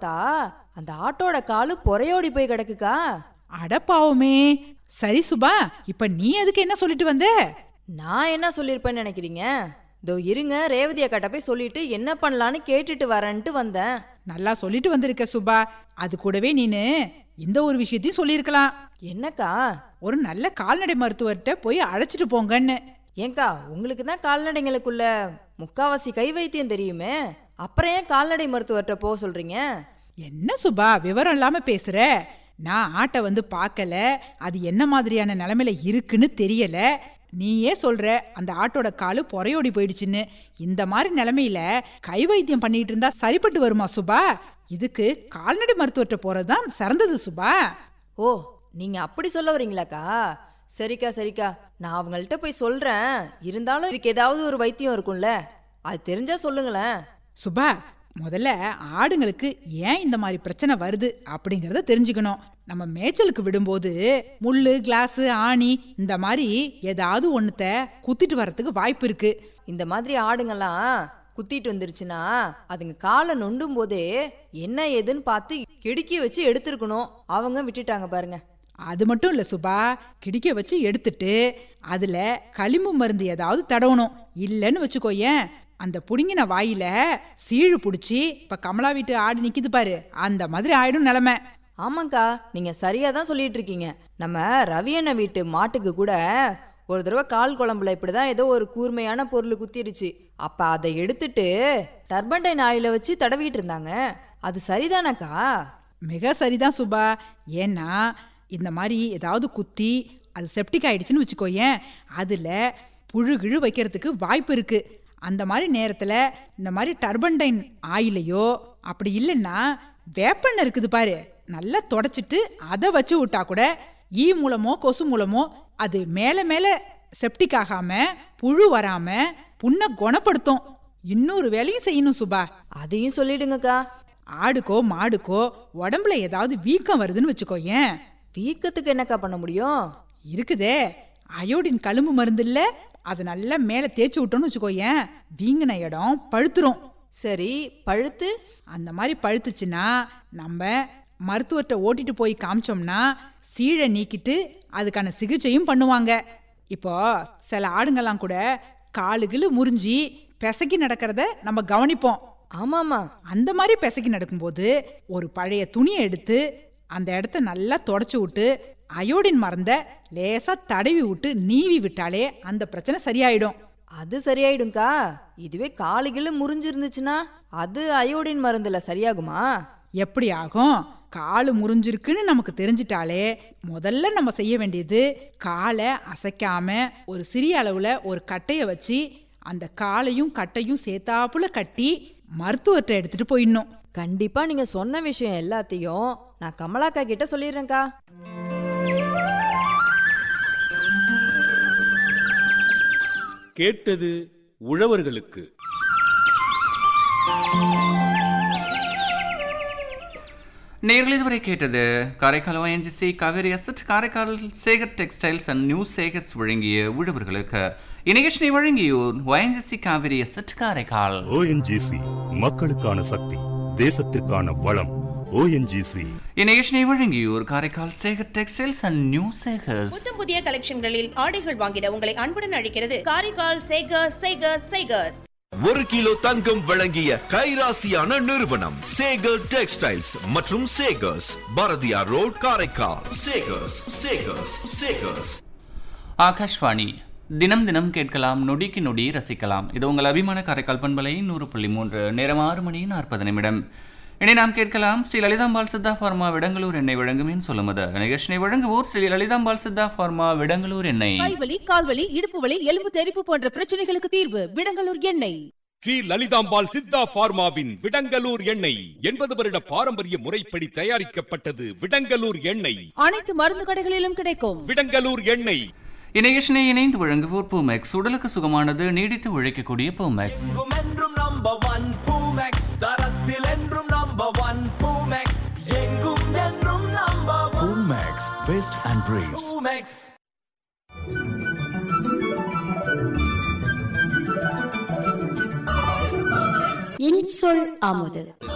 பார்த்தா அந்த ஆட்டோட காலு பொறையோடி போய் கிடக்குக்கா அடப்பாவுமே சரி சுபா இப்ப நீ அதுக்கு என்ன சொல்லிட்டு வந்த நான் என்ன சொல்லியிருப்பேன்னு நினைக்கிறீங்க இதோ இருங்க ரேவதி அக்காட்ட போய் சொல்லிட்டு என்ன பண்ணலான்னு கேட்டுட்டு வரேன்ட்டு வந்தேன் நல்லா சொல்லிட்டு வந்திருக்க சுபா அது கூடவே நீனு இந்த ஒரு விஷயத்தையும் சொல்லியிருக்கலாம் என்னக்கா ஒரு நல்ல கால்நடை மருத்துவர்கிட்ட போய் அழைச்சிட்டு போங்கன்னு ஏங்கா உங்களுக்கு தான் கால்நடைங்களுக்குள்ள முக்காவாசி கை வைத்தியம் தெரியுமே அப்புறம் ஏன் கால்நடை மருத்துவர்கிட்ட போக சொல்றீங்க என்ன சுபா விவரம் இல்லாம பேசுற நான் ஆட்டை வந்து பார்க்கல அது என்ன மாதிரியான நிலைமையில இருக்குன்னு தெரியல நீயே சொல்ற அந்த ஆட்டோட காலு பொறையோடி போயிடுச்சுன்னு இந்த மாதிரி நிலைமையில கை வைத்தியம் பண்ணிட்டு இருந்தா சரிப்பட்டு வருமா சுபா இதுக்கு கால்நடை மருத்துவர்கிட்ட போறதுதான் சிறந்தது சுபா ஓ நீங்க அப்படி சொல்ல வரீங்களாக்கா சரிக்கா சரிக்கா நான் அவங்கள்ட்ட போய் சொல்றேன் இருந்தாலும் இதுக்கு ஏதாவது ஒரு வைத்தியம் இருக்கும்ல அது தெரிஞ்சா சொல்லுங்களேன் சுபா முதல்ல ஆடுங்களுக்கு ஏன் இந்த மாதிரி பிரச்சனை வருது அப்படிங்கறத தெரிஞ்சுக்கணும் நம்ம மேய்ச்சலுக்கு விடும்போது முள்ளு கிளாஸ் ஆணி இந்த மாதிரி ஏதாவது ஒண்ணுத்த குத்திட்டு வர்றதுக்கு வாய்ப்பு இருக்கு இந்த மாதிரி ஆடுங்கெல்லாம் குத்திட்டு வந்துருச்சுன்னா அதுங்க காலை நொண்டும் போதே என்ன ஏதுன்னு பார்த்து கிடுக்கி வச்சு எடுத்திருக்கணும் அவங்க விட்டுட்டாங்க பாருங்க அது மட்டும் இல்ல சுபா கிடிக்க வச்சு எடுத்துட்டு அதுல களிம்பு மருந்து ஏதாவது தடவணும் இல்லைன்னு வச்சுக்கோயேன் அந்த புடுங்கின வாயில சீழு புடிச்சு இப்ப கமலா வீட்டு ஆடு நிக்குது பாரு அந்த மாதிரி ஆயிடும் நிலைமை ஆமாங்க்கா நீங்க சரியா தான் சொல்லிட்டு இருக்கீங்க நம்ம ரவி அண்ணன் வீட்டு மாட்டுக்கு கூட ஒரு தடவை கால் குழம்புல இப்படிதான் ஏதோ ஒரு கூர்மையான பொருள் குத்திருச்சு அப்ப அதை எடுத்துட்டு டர்பண்டைன் ஆயில வச்சு தடவிட்டு இருந்தாங்க அது சரிதானக்கா மிக சரிதான் சுபா ஏன்னா இந்த மாதிரி ஏதாவது குத்தி அது செப்டிக் ஆயிடுச்சுன்னு வச்சுக்கோயேன் அதுல புழு கிழு வைக்கிறதுக்கு வாய்ப்பு இருக்கு அந்த மாதிரி நேரத்துல இந்த மாதிரி டர்பண்டைன் ஆயிலையோ அப்படி இல்லைன்னா வேப்பெண்ணெய் இருக்குது பாரு நல்லா தொடச்சிட்டு அதை வச்சு விட்டா கூட ஈ மூலமோ கொசு மூலமோ அது மேல மேல செப்டிக் ஆகாம புழு வராம புண்ணை குணப்படுத்தும் இன்னொரு வேலையும் செய்யணும் சுபா அதையும் சொல்லிடுங்கக்கா ஆடுக்கோ மாடுக்கோ உடம்புல ஏதாவது வீக்கம் வருதுன்னு வச்சுக்கோயேன் வீக்கத்துக்கு என்னக்கா பண்ண முடியும் இருக்குதே அயோடின் கழும்பு மருந்து இல்ல அதை நல்லா மேலே தேய்ச்சி விட்டோம்னு வச்சுக்கோயேன் வீங்கின இடம் பழுத்துரும் சரி பழுத்து அந்த மாதிரி பழுத்துச்சுன்னா நம்ம மருத்துவர்கிட்ட ஓட்டிட்டு போய் காமிச்சோம்னா சீழை நீக்கிட்டு அதுக்கான சிகிச்சையும் பண்ணுவாங்க இப்போ சில ஆடுங்கெல்லாம் கூட காலுகிலு முறிஞ்சி பிசக்கி நடக்கிறத நம்ம கவனிப்போம் ஆமாமா அந்த மாதிரி பிசைக்கி நடக்கும்போது ஒரு பழைய துணியை எடுத்து அந்த இடத்த நல்லா தொடச்சு விட்டு அயோடின் மருந்த லேசா தடவி விட்டு நீவி விட்டாலே அந்த பிரச்சனை சரியாயிடும் அது சரியாயிடும்க்கா இதுவே காலுகில முறிஞ்சிருந்துச்சுன்னா அது அயோடின் மருந்துல சரியாகுமா எப்படி ஆகும் காலு முறிஞ்சிருக்குன்னு நமக்கு தெரிஞ்சிட்டாலே முதல்ல நம்ம செய்ய வேண்டியது காலை அசைக்காம ஒரு சிறிய அளவுல ஒரு கட்டைய வச்சு அந்த காலையும் கட்டையும் சேர்த்தாப்புல கட்டி மருத்துவர்கிட்ட எடுத்துட்டு போயிடணும் கண்டிப்பா நீங்க சொன்ன விஷயம் எல்லாத்தையும் நான் கமலாக்கா கிட்ட சொல்லிடுறேன்க்கா கேட்டது உழவர்களுக்கு நேரில் இதுவரை கேட்டது Karaikal ONGC Kaveri asset Karaikal Sekar textiles and new Sekars வழங்கிய உழவர்களுக்கு இந்நிகழ்ச்சியை வழங்கியோர் ONGC Kaveri asset Karaikal ONGC மக்களுக்கான சக்தி தேசத்திற்கான வளம் ஓஎன்ஜிசி இந்நிகழ்ச்சியை வழங்கியோர் Karaikal Sekar textiles and new Sekars புத்தம் புதிய கலெக்ஷன்களில் ஆடைகள் வாங்கிட உங்களை அன்புடன் அழைக்கிறது காரைக்கால் சேகர்ஸ் சேகர்ஸ் சேகர்ஸ் ஒரு கிலோ தங்கம் வழங்கிய கைராசியான நிறுவனம் சேகர் டெக்ஸ்டைல்ஸ் மற்றும் சேகர்ஸ் பாரதியார் ரோட் காரைக்கால் சேகர்ஸ் சேகர்ஸ் சேகர்ஸ் ஆகாஷ்வாணி தினம் தினம் கேட்கலாம் நொடிக்கு நொடி ரசிக்கலாம் இது உங்கள் அபிமான காரைக்கால் பண்பலை நூறு புள்ளி மூன்று நேரம் ஆறு மணி நாற்பது நிமிடம் இனி நாம் கேட்கலாம் ஸ்ரீ லலிதாம்பாள் சித்தா ஃபார்மா விடங்களூர் எண்ணெய் வழங்குமேன் சொல்லுமது நிகழ்ச்சியை வழங்குவோர் ஸ்ரீ லலிதாம்பாள் சித்தா ஃபார்மா விடங்களூர் எண்ணெய் கைவலி கால்வலி இடுப்பு வலி எலும்பு தெறிப்பு போன்ற பிரச்சனைகளுக்கு தீர்வு விடங்கலூர் எண்ணெய் ஸ்ரீ லலிதாம்பாள் சித்தா பார்மாவின் விடங்கலூர் எண்ணெய் எண்பது வருட பாரம்பரிய முறைப்படி தயாரிக்கப்பட்டது விடங்கலூர் எண்ணெய் அனைத்து மருந்து கடைகளிலும் கிடைக்கும் விடங்கலூர் எண்ணெய் இந்நிகழ்ச்சியை இணைந்து வழங்குவோர் பூமெக்ஸ் உடலுக்கு சுகமானது நீடித்து உழைக்கக்கூடிய பூமெக்ஸ் என்றும் நம்பர் ஒன் பூமெக்ஸ் தரத்தில் என்றும் நம்பர் ஒன் பூமெக்ஸ் எங்கும் என்றும் number one Max, Vest and Briefs. Poomex இன்சொல் அமுது